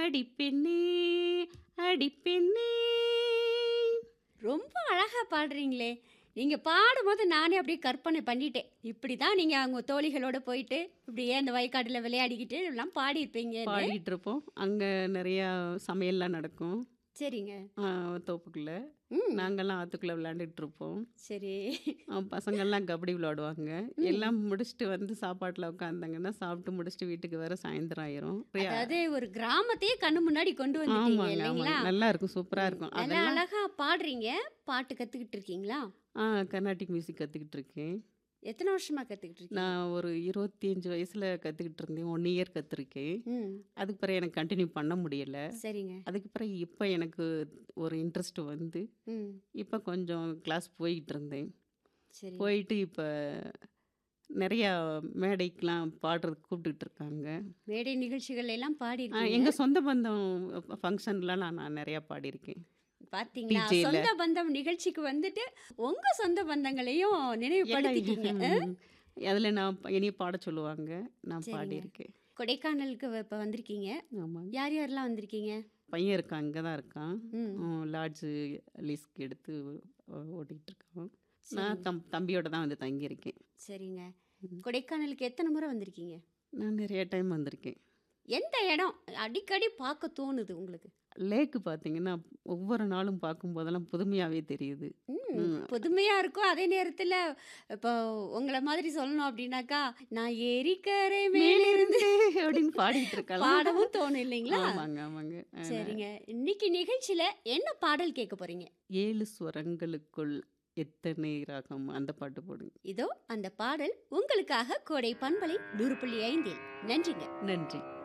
அடிப்பெண்ணே அடிப்பெண்ணே ரொம்ப அழகா பாடுறீங்களே நீங்க பாடும்போது நானே அப்படியே கற்பனை பண்ணிட்டேன் இப்படி தான் நீங்க அவங்க தோழிகளோட போயிட்டு இப்படியே அந்த வயக்காட்டுல விளையாடிக்கிட்டு எல்லாம் பாடியிருப்பீங்க பாடிட்டு இருப்போம் அங்கே நிறையா சமையல்லாம் நடக்கும் சரிங்க ஆ, தோப்புக்குள்ள ம் நாங்கெல்லாம் ஆற்றுக்குள்ளே விளையாண்டுட்டு இருப்போம் சரி ஆ, பசங்கெல்லாம் கபடி விளையாடுவாங்க எல்லாம் முடிச்சுட்டு வந்து சாப்பாட்டில் உட்காந்தாங்கன்னா சாப்பிட்டு முடிச்சுட்டு வீட்டுக்கு வர சாயந்தரம் ஆயிரும் அதாவது ஒரு கிராமத்தையே கண்ணு முன்னாடி கொண்டு வந்துட்டீங்க ஆமாங்க இல்லைங்களா ஆமாங்க நல்லா இருக்கும் சூப்பராக இருக்கும் நல்லா அதெல்லாம் அழகா பாடுறீங்க பாட்டு கத்துக்கிட்டு இருக்கீங்களா ஆ கர்நாடிக் மியூசிக் கற்றுக்கிட்டு இருக்கேன் எத்தனை வருஷமா கத்துக்கிட்டு இருக்கீங்க நான் ஒரு இருபத்தி அஞ்சு வயசில் கற்றுக்கிட்டு இருந்தேன் ஒன் இயர் கற்றுருக்கேன் ம் அதுக்கு பிறகு எனக்கு கண்டினியூ பண்ண முடியல சரிங்க அதுக்கு பிறகு இப்போ எனக்கு ஒரு இன்ட்ரெஸ்ட் வந்து ம் இப்போ கொஞ்சம் கிளாஸ் போய்கிட்டு இருந்தேன் சரி போயிட்டு இப்போ நிறையா மேடைக்கெலாம் பாடுறதுக்கு கூப்பிட்டுட்டு இருக்காங்க மேடை நிகழ்ச்சிகள் எல்லாம் பாடி எங்கள் சொந்த பந்தம் ஃபங்க்ஷன்லாம் நான் நான் நிறையா பாடியிருக்கேன் பாத்தீங்களா DJ ல. சொந்த பந்தம் நிகழ்ச்சிக்கு வந்துட்டு உங்க சொந்த பந்தங்களையும் நினைவுபடுத்திட்டீங்க அதில் நான் ப- என்னைய பாட சொல்லுவாங்க நான் சரிங்க. பாடியிருக்கேன் கொடைக்கானலுக்கு இப்போ வந்திருக்கீங்க ஆமாங்க யார் யாரெல்லாம் வந்திருக்கீங்க பையன் இருக்கான் அங்கே தான் இருக்கான் ம் லாட்ஜு லீஸ்க்கு எடுத்து ஓ- ஓட்டிகிட்டு இருக்கான் நான் தம் தம்பியோட தான் வந்து தங்கியிருக்கேன் சரிங்க கொடைக்கானலுக்கு எத்தனை முறை வந்திருக்கீங்க நான் நிறைய டைம் வந்திருக்கேன் எந்த இடம் அடிக்கடி பார்க்க தோணுது உங்களுக்கு லேக்கு பார்த்தீங்கன்னா ஒவ்வொரு நாளும் பார்க்கும்போதெல்லாம் புதுமையாகவே தெரியுது ம், ம். புதுமையா இருக்கும் அதே நேரத்துல இப்போ உங்களை மாதிரி சொல்லணும் அப்படின்னாக்கா நான் ஏரிக்கரை மேலிருந்து மேலிருந்து அப்படின்னு பாடிட்டு இருக்கலாம் பாடவும் தோணும் இல்லைங்களா ஆமாங்க ஆமாங்க அஹ், சரிங்க இன்னைக்கு நிகழ்ச்சியில என்ன பாடல் கேட்க போறீங்க ஏழு ஸ்வரங்களுக்குள் எத்தனை ராகம் அந்த பாட்டு போடுங்க இதோ அந்த பாடல் உங்களுக்காக கோடை பண்பலை நூறு புள்ளி ஐந்தில் நன்றிங்க நன்றி